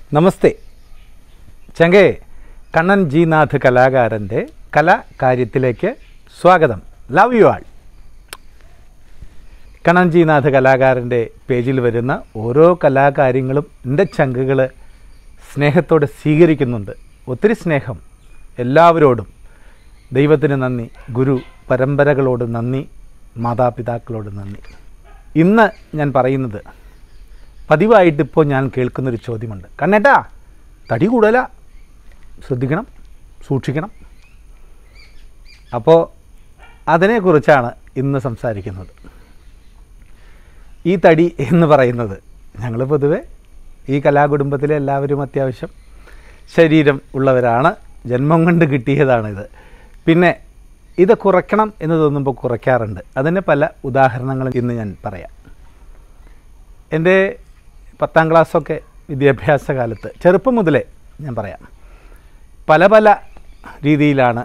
നമസ്തേ ചങ്കേ കണ്ണൻ ജി നാഥ് കലാകാരൻ്റെ കലാകാര്യത്തിലേക്ക് സ്വാഗതം love you all Kannan G Nath കലാകാരൻ്റെ പേജിൽ വരുന്ന ഓരോ കലാകാര്യങ്ങളും എൻ്റെ ചങ്കുകൾ സ്നേഹത്തോടെ സ്വീകരിക്കുന്നുണ്ട് ഒത്തിരി സ്നേഹം എല്ലാവരോടും ദൈവത്തിന് നന്ദി ഗുരു പരമ്പരകളോട് നന്ദി മാതാപിതാക്കളോട് നന്ദി ഇന്ന് ഞാൻ പറയുന്നത് പതിവായിട്ട് ഇപ്പോൾ ഞാൻ കേൾക്കുന്നൊരു ചോദ്യമുണ്ട് കണ്ണേട്ടാ തടി കൂടുതലാ ശ്രദ്ധിക്കണം സൂക്ഷിക്കണം അപ്പോൾ അതിനെക്കുറിച്ചാണ് ഇന്ന് സംസാരിക്കുന്നത് ഈ തടി എന്ന് പറയുന്നത് ഞങ്ങൾ പൊതുവെ ഈ കലാകുടുംബത്തിലെ എല്ലാവരും അത്യാവശ്യം ശരീരം ഉള്ളവരാണ് ജന്മം കൊണ്ട് കിട്ടിയതാണിത് പിന്നെ ഇത് കുറയ്ക്കണം എന്ന് തോന്നുമ്പോൾ കുറയ്ക്കാറുണ്ട് അതിന് പല ഉദാഹരണങ്ങളും ഇന്ന് ഞാൻ പറയാം എൻ്റെ പത്താം ക്ലാസ്സൊക്കെ വിദ്യാഭ്യാസ കാലത്ത് ചെറുപ്പം മുതലേ ഞാൻ പറയാം പല പല രീതിയിലാണ്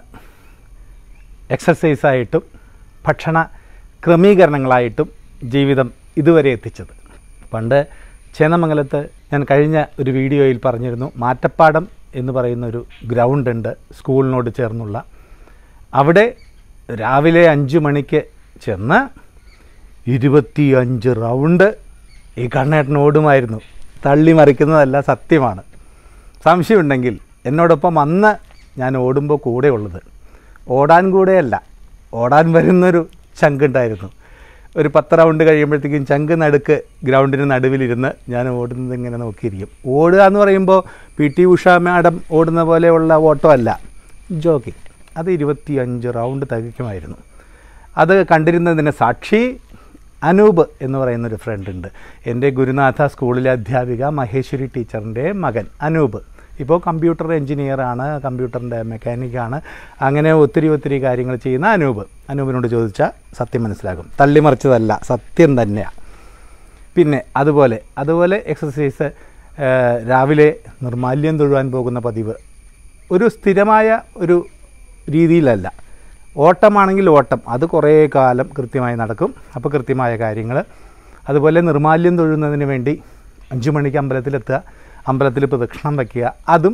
എക്സസൈസായിട്ടും ഭക്ഷണ ക്രമീകരണങ്ങളായിട്ടും ജീവിതം ഇതുവരെ എത്തിച്ചത് പണ്ട് ചേന്നമംഗലത്ത് ഞാൻ കഴിഞ്ഞ ഒരു വീഡിയോയിൽ പറഞ്ഞിരുന്നു മാറ്റപ്പാടം എന്ന് പറയുന്ന ഒരു ഗ്രൗണ്ട് ഉണ്ട് സ്കൂളിനോട് ചേർന്നുള്ള അവിടെ രാവിലെ അഞ്ച് മണിക്ക് ചെന്ന് ഇരുപത്തിയഞ്ച് റൗണ്ട് ഈ കണ്ണേട്ടൻ ഓടുമായിരുന്നു തള്ളി മറിക്കുന്നതല്ല സത്യമാണ് സംശയമുണ്ടെങ്കിൽ എന്നോടൊപ്പം അന്ന് ഞാൻ ഓടുമ്പോൾ കൂടെ ഉള്ളത് ഓടാൻ കൂടെയല്ല ഓടാൻ വരുന്നൊരു ചങ്കുണ്ടായിരുന്നു ഒരു പത്ത് റൗണ്ട് കഴിയുമ്പോഴത്തേക്കും ചങ്ക് നടുക്ക് ഗ്രൗണ്ടിന് നടുവിലിരുന്ന് ഞാൻ ഓടുന്നത് ഇങ്ങനെ നോക്കിയിരിക്കും ഓടുക എന്ന് പറയുമ്പോൾ പി ടി ഉഷ മാഡം ഓടുന്ന പോലെയുള്ള ഓട്ടം അല്ല ജോക്കിങ് അത് ഇരുപത്തിയഞ്ച് റൗണ്ട് തികയ്ക്കുമായിരുന്നു അത് കണ്ടിരുന്നതിന് സാക്ഷി അനൂപ് എന്ന് പറയുന്നൊരു ഫ്രണ്ട് ഉണ്ട് എൻ്റെ ഗുരുനാഥ സ്കൂളിലെ അധ്യാപിക മഹേശ്വരി ടീച്ചറിൻ്റെ മകൻ അനൂപ് ഇപ്പോൾ കമ്പ്യൂട്ടർ എഞ്ചിനീയറാണ് കമ്പ്യൂട്ടറിൻ്റെ മെക്കാനിക്കാണ് അങ്ങനെ ഒത്തിരി ഒത്തിരി കാര്യങ്ങൾ ചെയ്യുന്ന അനൂപ് അനൂപിനോട് ചോദിച്ചാൽ സത്യം മനസ്സിലാകും തള്ളിമറിച്ചതല്ല സത്യം തന്നെയാണ് പിന്നെ അതുപോലെ അതുപോലെ എക്സസൈസ് രാവിലെ നിർമാല്യം തൊഴുവാൻ പോകുന്ന പതിവ് ഒരു സ്ഥിരമായ ഒരു രീതിയിലല്ല ഓട്ടമാണെങ്കിൽ ഓട്ടം അത് കുറേ കാലം കൃത്യമായി നടക്കും അപ്പോൾ കൃത്യമായ കാര്യങ്ങൾ അതുപോലെ നിർമാല്യം തൊഴുന്നതിന് വേണ്ടി അഞ്ച് മണിക്ക് അമ്പലത്തിലെത്തുക അമ്പലത്തിൽ പ്രദക്ഷിണം വയ്ക്കുക അതും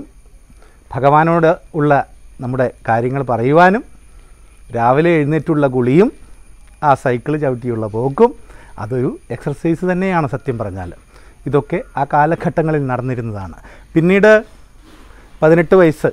ഭഗവാനോട് ഉള്ള നമ്മുടെ കാര്യങ്ങൾ പറയുവാനും രാവിലെ എഴുന്നേറ്റുള്ള കുളിയും ആ സൈക്കിൾ ചവിട്ടിയുള്ള പോക്കും അതൊരു എക്സർസൈസ് തന്നെയാണ് സത്യം പറഞ്ഞാൽ ഇതൊക്കെ ആ കാലഘട്ടങ്ങളിൽ നടന്നിരുന്നതാണ് പിന്നീട് പതിനെട്ട് വയസ്സ്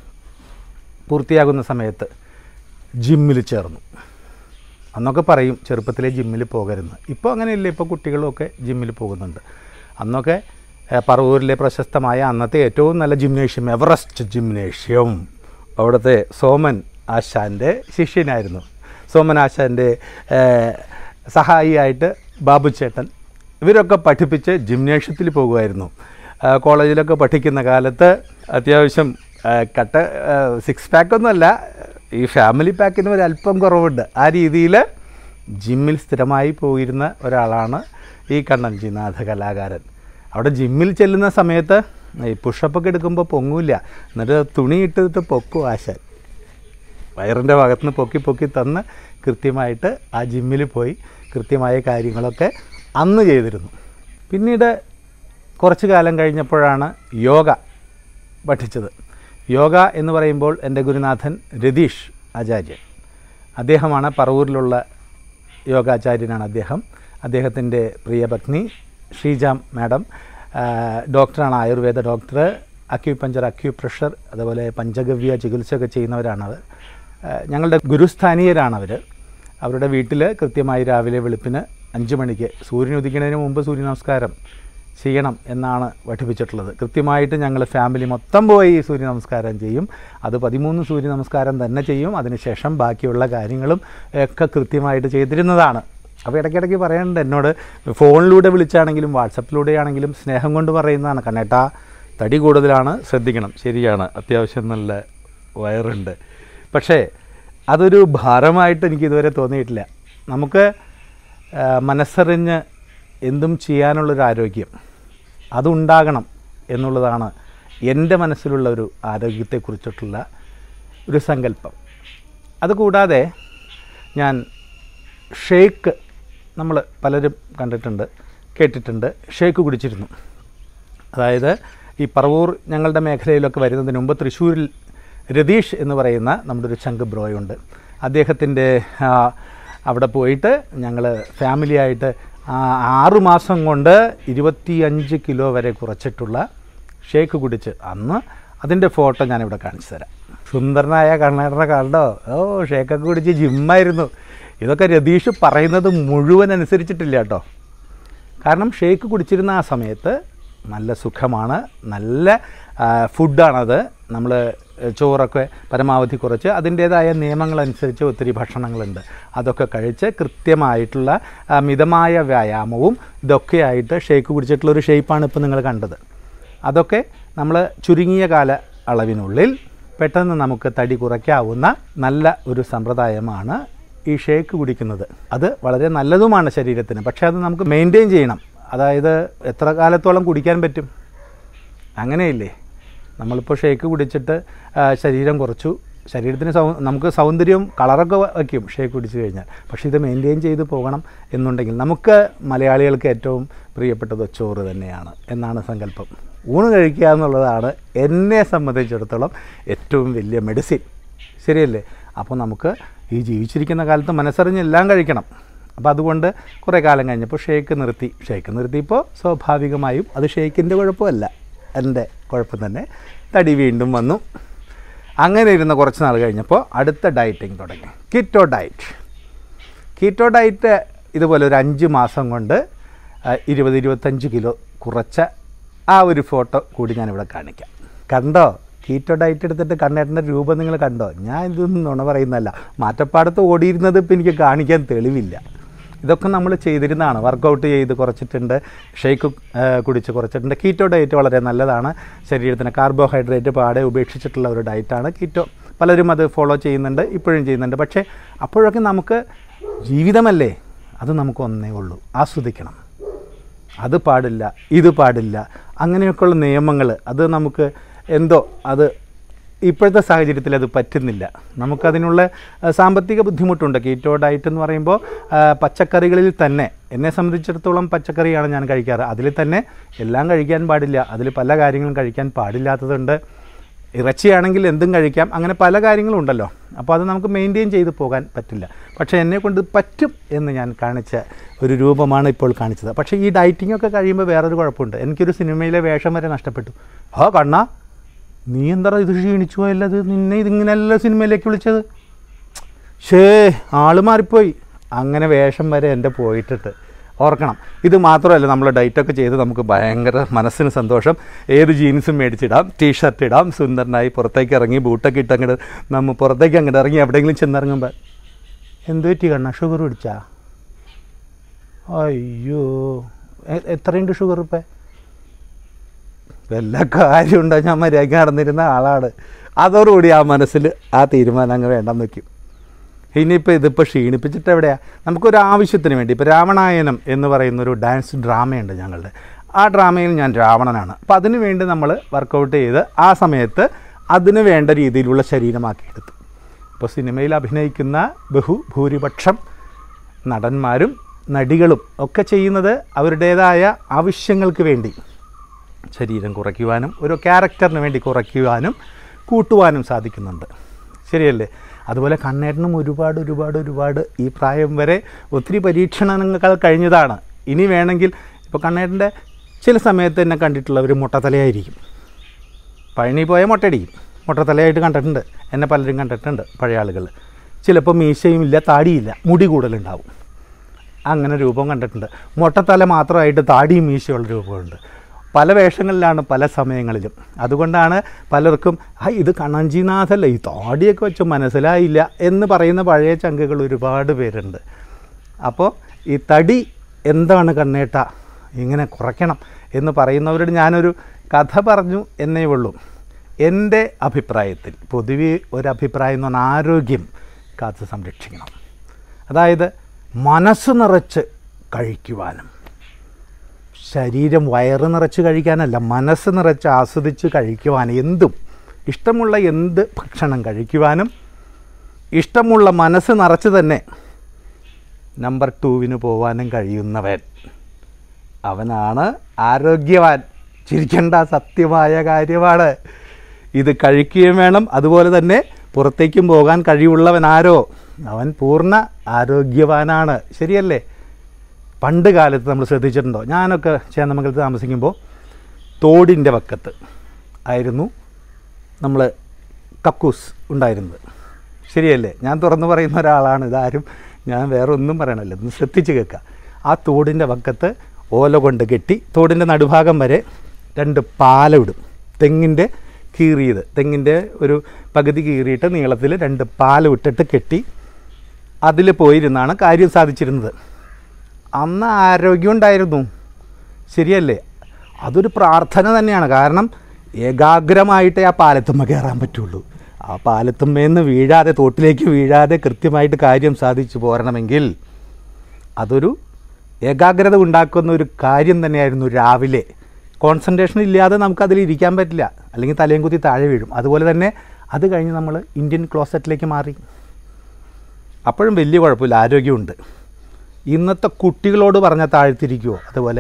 പൂർത്തിയാകുന്ന സമയത്ത് ജിമ്മിൽ ചേർന്നു അന്നൊക്കെ പറയും ചെറുപ്പത്തിലെ ജിമ്മിൽ പോകരുന്ന് ഇപ്പോൾ അങ്ങനെയില്ല ഇപ്പോൾ കുട്ടികളൊക്കെ ജിമ്മിൽ പോകുന്നുണ്ട് അന്നൊക്കെ ഏഹ്, പറവൂരിലെ പ്രശസ്തമായ അന്നത്തെ ഏറ്റവും നല്ല ജിംനേഷ്യം എവറസ്റ്റ് ജിംനേഷ്യം അവിടുത്തെ സോമൻ ആശാൻ്റെ ശിഷ്യനായിരുന്നു സോമൻ ആശാൻ്റെ ഏഹ്, സഹായിയായിട്ട് ബാബു ചേട്ടൻ ഇവരൊക്കെ പഠിപ്പിച്ച് ജിംനേഷ്യത്തിൽ പോകുമായിരുന്നു ആ, കോളേജിലൊക്കെ പഠിക്കുന്ന കാലത്ത് അത്യാവശ്യം ആ, കട്ട സിക്സ് പാക്കൊന്നുമല്ല ഈ ഫാമിലി പാക്കിന് ഒരു അല്പം കുറവുണ്ട് ആ രീതിയിൽ ജിമ്മിൽ സ്ഥിരമായി പോയിരുന്ന ഒരാളാണ് ഈ കണ്ണൻജിനാഥ കലാകാരൻ അവിടെ ജിമ്മിൽ ചെല്ലുന്ന സമയത്ത് ഈ പുഷപ്പൊക്കെ എടുക്കുമ്പോൾ പൊങ്ങൂല എന്നിട്ട് തുണി ഇട്ടിട്ട് പൊക്കും ആശാൻ വയറിൻ്റെ ഭാഗത്തുനിന്ന് പൊക്കി പൊക്കി തന്ന് കൃത്യമായിട്ട് ആ ജിമ്മിൽ പോയി കൃത്യമായ കാര്യങ്ങളൊക്കെ അന്ന് ചെയ്തിരുന്നു പിന്നീട് കുറച്ച് കാലം കഴിഞ്ഞപ്പോഴാണ് യോഗ പഠിച്ചത് യോഗ എന്ന് പറയുമ്പോൾ എൻ്റെ ഗുരുനാഥൻ രതീഷ് ആചാര്യൻ അദ്ദേഹമാണ് പറവൂരിലുള്ള യോഗാചാര്യനാണ് അദ്ദേഹം അദ്ദേഹത്തിൻ്റെ പ്രിയ പത്നി ശ്രീജാം മാഡം ആ, ഡോക്ടറാണ് ആയുർവേദ ഡോക്ടർ അക്യൂപഞ്ചർ അക്യൂപ്രഷർ അതുപോലെ പഞ്ചഗവ്യ ചികിത്സയൊക്കെ ചെയ്യുന്നവരാണ് അവർ ആ, ഞങ്ങളുടെ ഗുരുസ്ഥാനീയരാണ് അവർ അവരുടെ വീട്ടിൽ കൃത്യമായി രാവിലെ വെളുപ്പിന് അഞ്ച് മണിക്ക് സൂര്യൻ ഉദിക്കുന്നതിന് മുമ്പ് സൂര്യ നമസ്കാരം ചെയ്യണം എന്നാണ് പഠിപ്പിച്ചിട്ടുള്ളത് കൃത്യമായിട്ട് ഞങ്ങൾ ഫാമിലി മൊത്തം പോയി സൂര്യ നമസ്കാരം ചെയ്യും അത് പതിമൂന്ന് സൂര്യ നമസ്കാരം തന്നെ ചെയ്യും അതിനുശേഷം ബാക്കിയുള്ള കാര്യങ്ങളും ഒക്കെ കൃത്യമായിട്ട് ചെയ്തിരുന്നതാണ് അപ്പോൾ ഇടയ്ക്കിടയ്ക്ക് പറയാനുണ്ട് എന്നോട് ഫോണിലൂടെ വിളിച്ചാണെങ്കിലും വാട്സപ്പിലൂടെ ആണെങ്കിലും സ്നേഹം കൊണ്ട് പറയുന്നതാണ് കണ്ണേട്ടാ തടി കൂടുതലാണ് ശ്രദ്ധിക്കണം ശരിയാണ് അത്യാവശ്യം നല്ല വയറുണ്ട് പക്ഷേ അതൊരു ഭാരമായിട്ട് എനിക്ക് ഇതുവരെ തോന്നിയിട്ടില്ല നമുക്ക് ആ, മനസ്സറിഞ്ഞ് എന്തും ചെയ്യാനുള്ളൊരു ആരോഗ്യം അതുണ്ടാകണം എന്നുള്ളതാണ് എൻ്റെ മനസ്സിലുള്ള ഒരു ആരോഗ്യത്തെക്കുറിച്ചിട്ടുള്ള ഒരു സങ്കല്പം അതുകൂടാതെ ഞാൻ ഷേക്ക് നമ്മൾ പലരും കണ്ടിട്ടുണ്ട് കേട്ടിട്ടുണ്ട് ഷേക്ക് കുടിച്ചിരുന്നു അതായത് ഈ പറവൂർ ഞങ്ങളുടെ മേഖലയിലൊക്കെ വരുന്നതിന് മുമ്പ് തൃശ്ശൂരിൽ രതീഷ് എന്ന് പറയുന്ന നമ്മുടെ ഒരു ചങ്ക് ബ്രോയുണ്ട് അദ്ദേഹത്തിൻ്റെ ആ, അവിടെ പോയിട്ട് ഞങ്ങൾ ഫാമിലിയായിട്ട് ആ, ആറ് മാസം കൊണ്ട് ഇരുപത്തിയഞ്ച് കിലോ വരെ കുറച്ചിട്ടുള്ള ഷേക്ക് കുടിച്ച് അന്ന് അതിൻ്റെ ഫോട്ടോ ഞാനിവിടെ കാണിച്ചു തരാം സുന്ദരനായ കണ്ണേട്ടനെ കണ്ടോ ഓ ഷേക്കൊക്കെ കുടിച്ച് ജിമ്മായിരുന്നു ഇതൊക്കെ രതീഷ് പറയുന്നത് മുഴുവൻ അനുസരിച്ചിട്ടില്ല കേട്ടോ കാരണം ഷേക്ക് കുടിച്ചിരുന്ന ആ സമയത്ത് നല്ല സുഖമാണ് നല്ല ആ, ഫുഡാണത് നമ്മൾ ചോറൊക്കെ പരമാവധി കുറച്ച് അതിൻ്റേതായ നിയമങ്ങളനുസരിച്ച് ഒത്തിരി ഭക്ഷണങ്ങളുണ്ട് അതൊക്കെ കഴിച്ച് കൃത്യമായിട്ടുള്ള ആ, മിതമായ വ്യായാമവും ഇതൊക്കെയായിട്ട് ഷേക്ക് കുടിച്ചിട്ടുള്ള ഒരു ഷേപ്പാണ് ഇപ്പോൾ നിങ്ങൾ കണ്ടത് അതൊക്കെ നമ്മൾ ചുരുങ്ങിയ കാല അളവിനുള്ളിൽ പെട്ടെന്ന് നമുക്ക് തടി കുറയ്ക്കാവുന്ന നല്ല ഒരു സമ്പ്രദായമാണ് ഈ ഷേക്ക് കുടിക്കുന്നത് അത് വളരെ നല്ലതുമാണ് ശരീരത്തിന് പക്ഷേ അത് നമുക്ക് മെയിൻറ്റെയിൻ ചെയ്യണം അതായത് എത്ര കാലത്തോളം കുടിക്കാൻ പറ്റും അങ്ങനെയില്ലേ നമ്മളിപ്പോൾ ഷേക്ക് കുടിച്ചിട്ട് ആ, ശരീരം കുറച്ചു ശരീരത്തിന് സൗ നമുക്ക് സൗന്ദര്യവും കളറൊക്കെ വയ്ക്കും ഷേക്ക് കുടിച്ചു കഴിഞ്ഞാൽ പക്ഷേ ഇത് മെയിൻറ്റെയിൻ ചെയ്ത് പോകണം എന്നുണ്ടെങ്കിൽ നമുക്ക് മലയാളികൾക്ക് ഏറ്റവും പ്രിയപ്പെട്ടത് ചോറ് തന്നെയാണ് എന്നാണ് സങ്കല്പം ഊണ് കഴിക്കുക എന്നുള്ളതാണ് എന്നെ സംബന്ധിച്ചിടത്തോളം ഏറ്റവും വലിയ മെഡിസിൻ ശരിയല്ലേ അപ്പോൾ നമുക്ക് ഈ ജീവിച്ചിരിക്കുന്ന കാലത്ത് മനസ്സറിഞ്ഞ് എല്ലാം കഴിക്കണം അപ്പോൾ അതുകൊണ്ട് കുറേ കാലം കഴിഞ്ഞപ്പോൾ ഷേക്ക് നിർത്തി ഷേക്ക് നിർത്തിയപ്പോൾ സ്വാഭാവികമായും അത് ഷേക്കിൻ്റെ കുഴപ്പമല്ല എൻ്റെ കുഴപ്പം തന്നെ തടി വീണ്ടും വന്നു അങ്ങനെ ഇരുന്ന കുറച്ച് നാൾ കഴിഞ്ഞപ്പോൾ അടുത്ത ഡയറ്റിങ് തുടങ്ങി കിറ്റോ ഡയറ്റ് കീറ്റോ ഡയറ്റ് ഇതുപോലെ ഒരു അഞ്ച് മാസം കൊണ്ട് ആ, ഇരുപത് ഇരുപത്തഞ്ച് കിലോ കുറച്ച ആ ഒരു ഫോട്ടോ കൂടി ഞാനിവിടെ കാണിക്കാം കണ്ടോ കീറ്റോ ഡയറ്റ് എടുത്തിട്ട് കണ്ണേട്ടൻ്റെ രൂപം നിങ്ങൾ കണ്ടോ ഞാൻ ഇതൊന്നും നുണ പറയുന്നതല്ല മാറ്റപ്പാടത്ത് ഓടിയിരുന്നത് ഇപ്പം എനിക്ക് കാണിക്കാൻ തെളിവില്ല ഇതൊക്കെ നമ്മൾ ചെയ്തിരുന്നതാണ് വർക്കൗട്ട് ചെയ്ത് കുറച്ചിട്ടുണ്ട് ഷേക്ക് കുടിച്ച് കുറച്ചിട്ടുണ്ട് കീറ്റോ ഡയറ്റ് വളരെ നല്ലതാണ് ശരീരത്തിന് കാർബോഹൈഡ്രേറ്റ് പാടെ ഉപേക്ഷിച്ചിട്ടുള്ള ഒരു ഡയറ്റാണ് കീറ്റോ പലരും അത് ഫോളോ ചെയ്യുന്നുണ്ട് ഇപ്പോഴും ചെയ്യുന്നുണ്ട് പക്ഷേ അപ്പോഴൊക്കെ നമുക്ക് ജീവിതമല്ലേ അത് നമുക്ക് ഒന്നേ ഉള്ളൂ ആസ്വദിക്കണം അത് പാടില്ല ഇത് പാടില്ല അങ്ങനെയൊക്കെയുള്ള നിയമങ്ങൾ അത് നമുക്ക് എന്തോ അത് ഇപ്പോഴത്തെ സാഹചര്യത്തിൽ അത് പറ്റുന്നില്ല നമുക്കതിനുള്ള ആ, സാമ്പത്തിക ബുദ്ധിമുട്ടുണ്ട് കീറ്റോ ഡയറ്റ് എന്ന് പറയുമ്പോൾ ആ, പച്ചക്കറികളിൽ തന്നെ എന്നെ സംബന്ധിച്ചിടത്തോളം പച്ചക്കറിയാണ് ഞാൻ കഴിക്കാറ് അതിൽ തന്നെ എല്ലാം കഴിക്കാൻ പാടില്ല അതിൽ പല കാര്യങ്ങളും കഴിക്കാൻ പാടില്ലാത്തതുണ്ട് ഇറച്ചിയാണെങ്കിൽ എന്തും കഴിക്കാം അങ്ങനെ പല കാര്യങ്ങളും ഉണ്ടല്ലോ അപ്പോൾ അത് നമുക്ക് മെയിൻറ്റെയിൻ ചെയ്ത് പോകാൻ പറ്റില്ല പക്ഷേ എന്നെ കൊണ്ട് പറ്റും എന്ന് ഞാൻ കാണിച്ച ഒരു രൂപമാണ് ഇപ്പോൾ കാണിച്ചത് പക്ഷേ ഈ ഡയറ്റിംഗ് ഒക്കെ കഴിയുമ്പോൾ വേറൊരു കുഴപ്പമുണ്ട് എനിക്കൊരു സിനിമയിലെ വേഷം വരെ നഷ്ടപ്പെട്ടു ആ കണ്ണാ നീ എന്താ ഇത് ക്ഷീണിച്ചു പോയല്ലത് നിന്നെ ഇതിങ്ങനെയല്ല സിനിമയിലേക്ക് വിളിച്ചത് ഷേ ആള് മാറിപ്പോയി അങ്ങനെ വേഷം വരെ എൻ്റെ പോയിട്ടിട്ട് ഓർക്കണം ഇത് മാത്രമല്ല നമ്മൾ ഡയറ്റൊക്കെ ചെയ്ത് നമുക്ക് ഭയങ്കര മനസ്സിന് സന്തോഷം ഏത് ജീൻസും മേടിച്ചിടാം ടീഷർട്ട് ഇടാം സുന്ദരനായി പുറത്തേക്ക് ഇറങ്ങി ബൂട്ടൊക്കെ ഇട്ട് അങ്ങോട്ട് നമ്മൾ പുറത്തേക്ക് അങ്ങോട്ട് ഇറങ്ങി എവിടെയെങ്കിലും ചെന്നിറങ്ങുമ്പോൾ എന്ത് പറ്റി കണ്ണ ഷുഗർ പിടിച്ചാ അയ്യോ എ- എത്രയുണ്ട് ഷുഗർ ഇപ്പം വല്ല കാര്യമുണ്ടോ ഞാൻ മര്യാദയ്ക്ക് നടന്നിരുന്ന ആളാണ് അതോടുകൂടി ആ മനസ്സിൽ ആ തീരുമാനം അങ്ങ് വേണ്ടെന്ന് വെക്കും ഇനിയിപ്പോൾ ഇതിപ്പോൾ ക്ഷീണിപ്പിച്ചിട്ട് എവിടെയാണ് നമുക്കൊരു ആവശ്യത്തിന് വേണ്ടി ഇപ്പോൾ രാവണായനം എന്ന് പറയുന്ന ഒരു ഡാൻസ് ഡ്രാമയുണ്ട് ഞങ്ങളുടെ ആ ഡ്രാമയിൽ ഞാൻ രാവണനാണ് അപ്പോൾ അതിനു വേണ്ടി നമ്മൾ വർക്കൗട്ട് ചെയ്ത് ആ സമയത്ത് അതിന് വേണ്ട രീതിയിലുള്ള ശരീരമാക്കിയെടുത്തു ഇപ്പോൾ സിനിമയിൽ അഭിനയിക്കുന്ന ബഹു ഭൂരിപക്ഷം നടന്മാരും നടികളും ഒക്കെ ചെയ്യുന്നത് അവരുടേതായ ആവശ്യങ്ങൾക്ക് വേണ്ടി ശരീരം കുറയ്ക്കുവാനും ഒരു ക്യാരക്ടറിന് വേണ്ടി കുറയ്ക്കുവാനും കൂട്ടുവാനും സാധിക്കുന്നുണ്ട് ശരിയല്ലേ അതുപോലെ കണ്ണേട്ടനും ഒരുപാട് ഒരുപാട് ഒരുപാട് ഈ പ്രായം വരെ ഒത്തിരി പരീക്ഷണങ്ങൾ കഴിഞ്ഞതാണ് ഇനി വേണമെങ്കിൽ ഇപ്പോൾ കണ്ണേട്ടൻ്റെ ചില സമയത്ത് എന്നെ കണ്ടിട്ടുള്ളവർ മുട്ടത്തലയായിരിക്കും പഴനി പോയ മുട്ടയടിക്കും മുട്ടത്തലയായിട്ട് കണ്ടിട്ടുണ്ട് എന്നെ പലരും കണ്ടിട്ടുണ്ട് പഴയ ആളുകൾ ചിലപ്പോൾ മീശയും ഇല്ല താടിയില്ല മുടി കൂടുതലുണ്ടാവും അങ്ങനെ രൂപം കണ്ടിട്ടുണ്ട് മൊട്ടത്തല മാത്രമായിട്ട് താടിയും മീശയുള്ള രൂപമുണ്ട് പല വേഷങ്ങളിലാണ് പല സമയങ്ങളിലും അതുകൊണ്ടാണ് പലർക്കും ആ ഇത് കണ്ണഞ്ചിനാഥല്ല ഈ താടിയൊക്കെ വെച്ച് മനസ്സിലായില്ല എന്ന് പറയുന്ന പഴയ ചങ്കുകൾ ഒരുപാട് പേരുണ്ട് അപ്പോൾ ഈ തടി എന്താണ് കണ്ണേട്ട ഇങ്ങനെ കുറയ്ക്കണം എന്ന് പറയുന്നവരോട് ഞാനൊരു കഥ പറഞ്ഞു എന്നേ ഉള്ളൂ എൻ്റെ അഭിപ്രായത്തിൽ പൊതുവെ ഒരു അഭിപ്രായം എന്ന് പറഞ്ഞാൽ ആരോഗ്യം കാത്ത് സംരക്ഷിക്കണം അതായത് മനസ്സ് നിറച്ച് കഴിക്കുവാനും ശരീരം വയറ് നിറച്ച് കഴിക്കാനല്ല മനസ്സ് നിറച്ച് ആസ്വദിച്ച് കഴിക്കുവാൻ എന്തും ഇഷ്ടമുള്ള എന്ത് ഭക്ഷണം കഴിക്കുവാനും ഇഷ്ടമുള്ള മനസ്സ് നിറച്ച് തന്നെ നമ്പർ ടൂവിന് പോവാനും കഴിയുന്നവൻ അവനാണ് ആരോഗ്യവാൻ ചിരിക്കേണ്ട സത്യമായ കാര്യമാണ് ഇത് കഴിക്കുകയും വേണം അതുപോലെ തന്നെ പുറത്തേക്കും പോകാൻ കഴിവുള്ളവൻ ആരോ അവൻ പൂർണ്ണ ആരോഗ്യവാനാണ് ശരിയല്ലേ പണ്ട് കാലത്ത് നമ്മൾ ശ്രദ്ധിച്ചിട്ടുണ്ടോ ഞാനൊക്കെ ചേന്നമംഗലത്ത് താമസിക്കുമ്പോൾ തോടിൻ്റെ വക്കത്ത് ആയിരുന്നു നമ്മൾ കക്കൂസ് ഉണ്ടായിരുന്നത് ശരിയല്ലേ ഞാൻ തുറന്നു പറയുന്ന ഒരാളാണ് ഇതാരും ഞാൻ വേറെ ഒന്നും പറയണല്ലോ ഒന്ന് ശ്രദ്ധിച്ച് കേൾക്കുക ആ തോടിൻ്റെ വക്കത്ത് ഓല കൊണ്ട് കെട്ടി തോടിൻ്റെ നടുഭാഗം വരെ രണ്ട് പാലമിടും തെങ്ങിൻ്റെ കീറിയത് തെങ്ങിൻ്റെ ഒരു പകുതി കീറിയിട്ട് നീളത്തിൽ രണ്ട് പാലം ഇട്ടിട്ട് കെട്ടി അതിൽ പോയിരുന്നാണ് കാര്യം സാധിച്ചിരുന്നത് അന്ന് ആരോഗ്യം ഉണ്ടായിരുന്നു ശരിയല്ലേ അതൊരു പ്രാർത്ഥന തന്നെയാണ് കാരണം ഏകാഗ്രമായിട്ടേ ആ പാലത്തുമ്മ കയറാൻ പറ്റുള്ളൂ ആ പാലത്തുമ്മേന്ന് വീഴാതെ തോട്ടിലേക്ക് വീഴാതെ കൃത്യമായിട്ട് കാര്യം സാധിച്ചു പോരണമെങ്കിൽ അതൊരു ഏകാഗ്രത ഉണ്ടാക്കുന്ന ഒരു കാര്യം തന്നെയായിരുന്നു രാവിലെ കോൺസെൻട്രേഷൻ ഇല്ലാതെ നമുക്ക് അതിൽ ഇരിക്കാൻ പറ്റില്ല അല്ലെങ്കിൽ തലയും കുത്തി താഴെ വീഴും അതുപോലെ തന്നെ അത് കഴിഞ്ഞ് നമ്മൾ ഇന്ത്യൻ ക്ലോസറ്റിലേക്ക് മാറി അപ്പോഴും വലിയ കുഴപ്പമില്ല ആരോഗ്യമുണ്ട് ഇന്നത്തെ കുട്ടികളോട് പറഞ്ഞാൽ താഴ്ത്തിരിക്കുമോ അതുപോലെ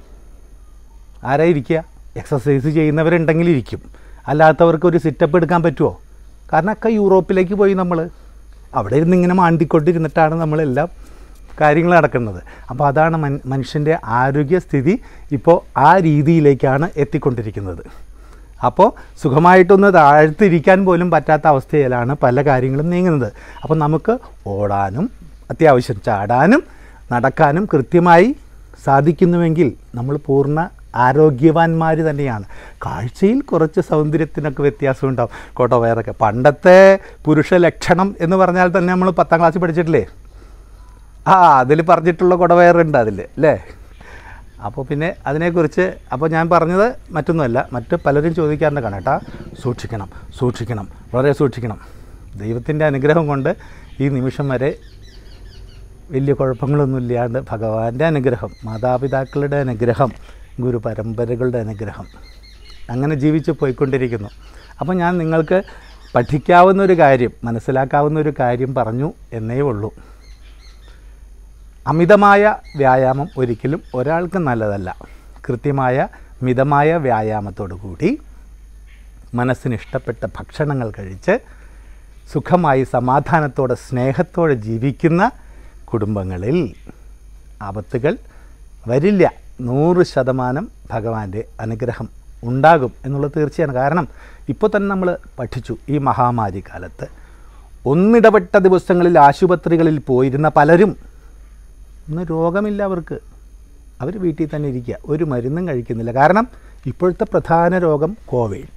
ആരാ ഇരിക്കുക എക്സസൈസ് ചെയ്യുന്നവരുണ്ടെങ്കിൽ ഇരിക്കും അല്ലാത്തവർക്ക് ഒരു സിറ്റപ്പ് എടുക്കാൻ പറ്റുമോ കാരണം ഒക്കെ യൂറോപ്പിലേക്ക് പോയി നമ്മൾ അവിടെ ഇരുന്ന് ഇങ്ങനെ മാണ്ടിക്കൊണ്ടിരുന്നിട്ടാണ് നമ്മളെല്ലാം കാര്യങ്ങൾ നടക്കുന്നത് അപ്പോൾ അതാണ് മൻ മനുഷ്യൻ്റെ ആരോഗ്യസ്ഥിതി ഇപ്പോൾ ആ രീതിയിലേക്കാണ് എത്തിക്കൊണ്ടിരിക്കുന്നത് അപ്പോൾ സുഖമായിട്ടൊന്ന് താഴ്ത്തിരിക്കാൻ പോലും പറ്റാത്ത അവസ്ഥയിലാണ് പല കാര്യങ്ങളും നീങ്ങുന്നത് അപ്പോൾ നമുക്ക് ഓടാനും അത്യാവശ്യം ചാടാനും നടക്കാനും കൃത്യമായി സാധിക്കുന്നുവെങ്കിൽ നമ്മൾ പൂർണ്ണ ആരോഗ്യവാന്മാർ തന്നെയാണ് കാഴ്ചയിൽ കുറച്ച് സൗന്ദര്യത്തിനൊക്കെ വ്യത്യാസം ഉണ്ടാവും കോട്ടോ വയറൊക്കെ പണ്ടത്തെ പുരുഷ ലക്ഷണം എന്ന് പറഞ്ഞാൽ തന്നെ നമ്മൾ പത്താം ക്ലാസ്സിൽ പഠിച്ചിട്ടില്ലേ ആ അതിൽ പറഞ്ഞിട്ടുള്ള കുടവയറുണ്ട് അതിൽ അല്ലേ അപ്പോൾ പിന്നെ അതിനെക്കുറിച്ച് അപ്പോൾ ഞാൻ പറഞ്ഞത് മറ്റൊന്നുമല്ല മറ്റ് പലരും ചോദിക്കാറുണ്ട് കാണേട്ടാ സൂക്ഷിക്കണം സൂക്ഷിക്കണം വളരെ സൂക്ഷിക്കണം ദൈവത്തിൻ്റെ അനുഗ്രഹം കൊണ്ട് ഈ നിമിഷം വരെ വലിയ കുഴപ്പങ്ങളൊന്നും ഇല്ലാണ്ട് ഭഗവാന്റെ അനുഗ്രഹം മാതാപിതാക്കളുടെ അനുഗ്രഹം ഗുരു പരമ്പരകളുടെ അനുഗ്രഹം അങ്ങനെ ജീവിച്ച് പോയിക്കൊണ്ടിരിക്കുന്നു അപ്പോൾ ഞാൻ നിങ്ങൾക്ക് പഠിക്കാവുന്ന ഒരു കാര്യം മനസ്സിലാക്കാവുന്ന ഒരു കാര്യം പറഞ്ഞു എന്നേ ഉള്ളൂ അമിതമായ വ്യായാമം ഒരിക്കലും ഒരാൾക്ക് നല്ലതല്ല കൃത്യമായ മിതമായ വ്യായാമത്തോടു കൂടി മനസ്സിന് ഇഷ്ടപ്പെട്ട ഭക്ഷണങ്ങൾ കഴിച്ച് സുഖമായി സമാധാനത്തോടെ സ്നേഹത്തോടെ ജീവിക്കുന്ന കുടുംബങ്ങളിൽ ആപത്തുകൾ വരില്ല നൂറ് ശതമാനം ഭഗവാന്റെ അനുഗ്രഹം ഉണ്ടാകും എന്നുള്ളത് തീർച്ചയാണ് കാരണം ഇപ്പോൾ തന്നെ നമ്മൾ പഠിച്ചു ഈ മഹാമാരി കാലത്ത് ഒന്നിടപെട്ട ദിവസങ്ങളിൽ ആശുപത്രികളിൽ പോയിരുന്ന പലരും ഇന്ന് രോഗമില്ല അവർക്ക് അവർ വീട്ടിൽ തന്നെ ഇരിക്കുക ഒരു മരുന്നും കഴിക്കുന്നില്ല കാരണം ഇപ്പോഴത്തെ പ്രധാന രോഗം കോവിഡ്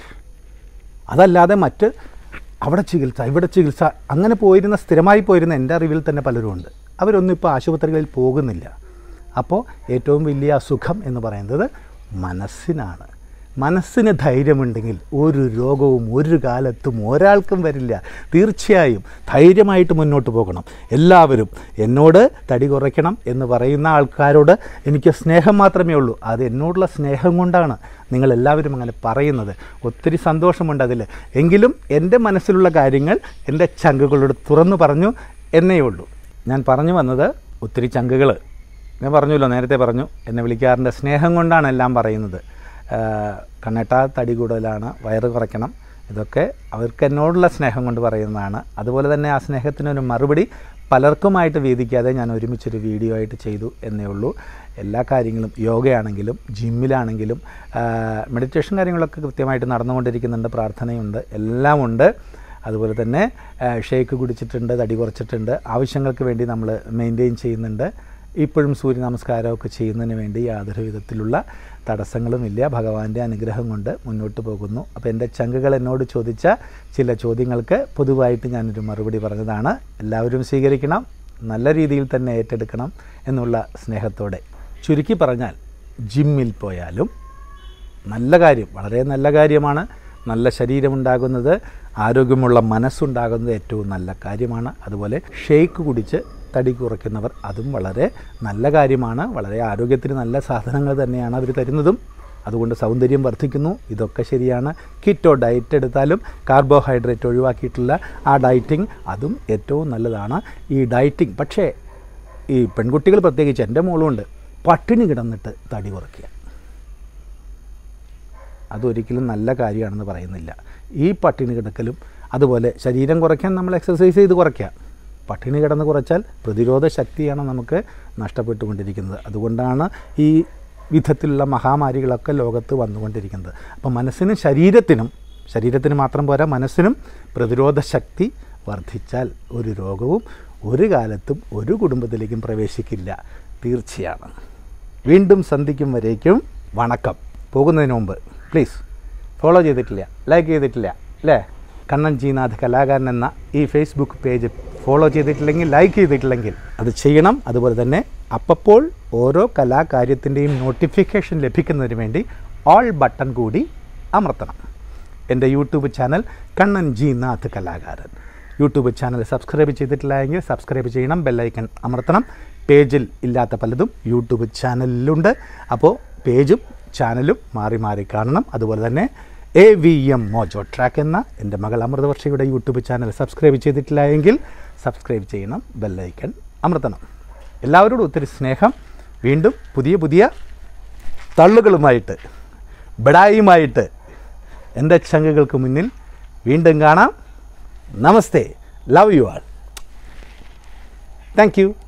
അതല്ലാതെ മറ്റ് അവിടെ ചികിത്സ ഇവിടെ ചികിത്സ അങ്ങനെ പോയിരുന്ന സ്ഥിരമായി പോയിരുന്ന എൻ്റെ അറിവിൽ തന്നെ പലരും ഉണ്ട് അവരൊന്നും ഇപ്പോൾ ആശുപത്രികളിൽ പോകുന്നില്ല അപ്പോൾ ഏറ്റവും വലിയ അസുഖം എന്ന് പറയുന്നത് മനസ്സിനാണ് മനസ്സിന് ധൈര്യമുണ്ടെങ്കിൽ ഒരു രോഗവും ഒരു കാലത്തും ഒരാൾക്കും വരില്ല തീർച്ചയായും ധൈര്യമായിട്ട് മുന്നോട്ട് പോകണം എല്ലാവരും എന്നോട് തടി കുറയ്ക്കണം എന്ന് പറയുന്ന ആൾക്കാരോട് എനിക്ക് സ്നേഹം മാത്രമേ ഉള്ളൂ അത് എന്നോടുള്ള സ്നേഹം കൊണ്ടാണ് നിങ്ങളെല്ലാവരും അങ്ങനെ പറയുന്നത് ഒത്തിരി സന്തോഷമുണ്ട് അതിൽ എങ്കിലും എൻ്റെ മനസ്സിലുള്ള കാര്യങ്ങൾ എൻ്റെ ചങ്കുകളോട് തുറന്നു പറഞ്ഞു എന്നേ ഉള്ളൂ ഞാൻ പറഞ്ഞു വന്നത് ഒത്തിരി ചങ്കുകൾ ഞാൻ പറഞ്ഞല്ലോ നേരത്തെ പറഞ്ഞു എന്നെ വിളിക്കാറിൻ്റെ സ്നേഹം കൊണ്ടാണ് എല്ലാം പറയുന്നത് കണ്ണേട്ട തടി കൂടുതലാണ് വയറ് കുറയ്ക്കണം ഇതൊക്കെ അവർക്ക് എന്നോടുള്ള സ്നേഹം കൊണ്ട് പറയുന്നതാണ് അതുപോലെ തന്നെ ആ സ്നേഹത്തിനൊരു മറുപടി പലർക്കുമായിട്ട് വീതിക്കാതെ ഞാൻ ഒരുമിച്ചൊരു വീഡിയോ ആയിട്ട് ചെയ്തു എന്നേ ഉള്ളൂ എല്ലാ കാര്യങ്ങളും യോഗയാണെങ്കിലും ജിമ്മിലാണെങ്കിലും മെഡിറ്റേഷൻ കാര്യങ്ങളൊക്കെ കൃത്യമായിട്ട് നടന്നുകൊണ്ടിരിക്കുന്നുണ്ട് പ്രാർത്ഥനയുണ്ട് എല്ലാം ഉണ്ട് അതുപോലെ തന്നെ ഷേക്ക് കുടിച്ചിട്ടുണ്ട് തടി കുറച്ചിട്ടുണ്ട് ആവശ്യങ്ങൾക്ക് വേണ്ടി നമ്മൾ മെയിൻറ്റെയിൻ ചെയ്യുന്നുണ്ട് ഇപ്പോഴും സൂര്യ നമസ്കാരമൊക്കെ ചെയ്യുന്നതിന് വേണ്ടി യാതൊരു വിധത്തിലുള്ള തടസ്സങ്ങളുമില്ല ഭഗവാന്റെ അനുഗ്രഹം കൊണ്ട് മുന്നോട്ട് പോകുന്നു അപ്പോൾ എൻ്റെ ചങ്കുകൾ എന്നോട് ചോദിച്ച ചില ചോദ്യങ്ങൾക്ക് പൊതുവായിട്ട് ഞാനൊരു മറുപടി പറഞ്ഞതാണ് എല്ലാവരും സ്വീകരിക്കണം നല്ല രീതിയിൽ തന്നെ ഏറ്റെടുക്കണം എന്നുള്ള സ്നേഹത്തോടെ ചുരുക്കി പറഞ്ഞാൽ ജിമ്മിൽ പോയാലും നല്ല കാര്യം വളരെ നല്ല കാര്യമാണ് നല്ല ശരീരമുണ്ടാകുന്നത് ആരോഗ്യമുള്ള മനസ്സുണ്ടാകുന്നത് ഏറ്റവും നല്ല കാര്യമാണ് അതുപോലെ ഷേക്ക് കുടിച്ച് തടി കുറയ്ക്കുന്നവർ അതും വളരെ നല്ല കാര്യമാണ് വളരെ ആരോഗ്യത്തിന് നല്ല സാധനങ്ങൾ തന്നെയാണ് അവർ തരുന്നതും അതുകൊണ്ട് സൗന്ദര്യം വർദ്ധിക്കുന്നു ഇതൊക്കെ ശരിയാണ് കിറ്റോ ഡയറ്റ് എടുത്താലും കാർബോഹൈഡ്രേറ്റ് ഒഴിവാക്കിയിട്ടുള്ള ആ ഡയറ്റിംഗ് അതും ഏറ്റവും നല്ലതാണ് ഈ ഡയറ്റിംഗ് പക്ഷേ ഈ പെൺകുട്ടികൾ പ്രത്യേകിച്ച് എൻ്റെ മോളുമുണ്ട് പട്ടിണി കിടന്നിട്ട് തടി കുറയ്ക്കുക അതൊരിക്കലും നല്ല കാര്യമാണെന്ന് പറയുന്നില്ല ഈ പട്ടിണി കിടക്കലും അതുപോലെ ശരീരം കുറയ്ക്കാൻ നമ്മൾ എക്സസൈസ് ചെയ്ത് കുറയ്ക്കുക പട്ടിണി കിടന്ന് കുറച്ചാൽ പ്രതിരോധ ശക്തിയാണ് നമുക്ക് നഷ്ടപ്പെട്ടുകൊണ്ടിരിക്കുന്നത് അതുകൊണ്ടാണ് ഈ വിധത്തിലുള്ള മഹാമാരികളൊക്കെ ലോകത്ത് വന്നുകൊണ്ടിരിക്കുന്നത് അപ്പോൾ മനസ്സിനും ശരീരത്തിനും ശരീരത്തിന് മാത്രം പോരാ മനസ്സിനും പ്രതിരോധ ശക്തി വർദ്ധിച്ചാൽ ഒരു രോഗവും ഒരു കാലത്തും ഒരു കുടുംബത്തിലേക്കും പ്രവേശിക്കില്ല തീർച്ചയാണ് വീണ്ടും സന്ധിക്കും വരേക്കും വണക്കം പോകുന്നതിന് മുമ്പ് പ്ലീസ് ഫോളോ ചെയ്തിട്ടില്ല ലൈക്ക് ചെയ്തിട്ടില്ല അല്ലേ കണ്ണൻ ജീനാഥ് കലാകാരൻ എന്ന ഈ ഫേസ്ബുക്ക് പേജ് ഫോളോ ചെയ്തിട്ടില്ലെങ്കിൽ ലൈക്ക് ചെയ്തിട്ടില്ലെങ്കിൽ അത് ചെയ്യണം അതുപോലെ തന്നെ അപ്പപ്പോൾ ഓരോ കലാകാര്യത്തിൻ്റെയും നോട്ടിഫിക്കേഷൻ ലഭിക്കുന്നതിന് വേണ്ടി ഓൾ ബട്ടൺ കൂടി അമർത്തണം എൻ്റെ YouTube channel Kannan G Nath കലാകാരൻ യൂട്യൂബ് ചാനൽ സബ്സ്ക്രൈബ് ചെയ്തിട്ടില്ല എങ്കിൽ സബ്സ്ക്രൈബ് ചെയ്യണം ബെല്ലൈക്കൺ അമർത്തണം പേജിൽ ഇല്ലാത്ത പലതും യൂട്യൂബ് ചാനലിലുണ്ട് അപ്പോൾ പേജും ചാനലും മാറി മാറി കാണണം അതുപോലെ തന്നെ A V M Mojo Track എന്ന എൻ്റെ മകൾ അമൃതവർഷയുടെ യൂട്യൂബ് ചാനൽ സബ്സ്ക്രൈബ് ചെയ്തിട്ടില്ല എങ്കിൽ സബ്സ്ക്രൈബ് ചെയ്യണം ബെല്ലൈക്കൺ അമർത്തണം എല്ലാവരോടും ഒത്തിരി സ്നേഹം വീണ്ടും പുതിയ പുതിയ തള്ളുകളുമായിട്ട് ബഡായിയുമായിട്ട് എൻ്റെ ചങ്കുകൾക്ക് മുന്നിൽ വീണ്ടും കാണാം നമസ്തേ love you all thank U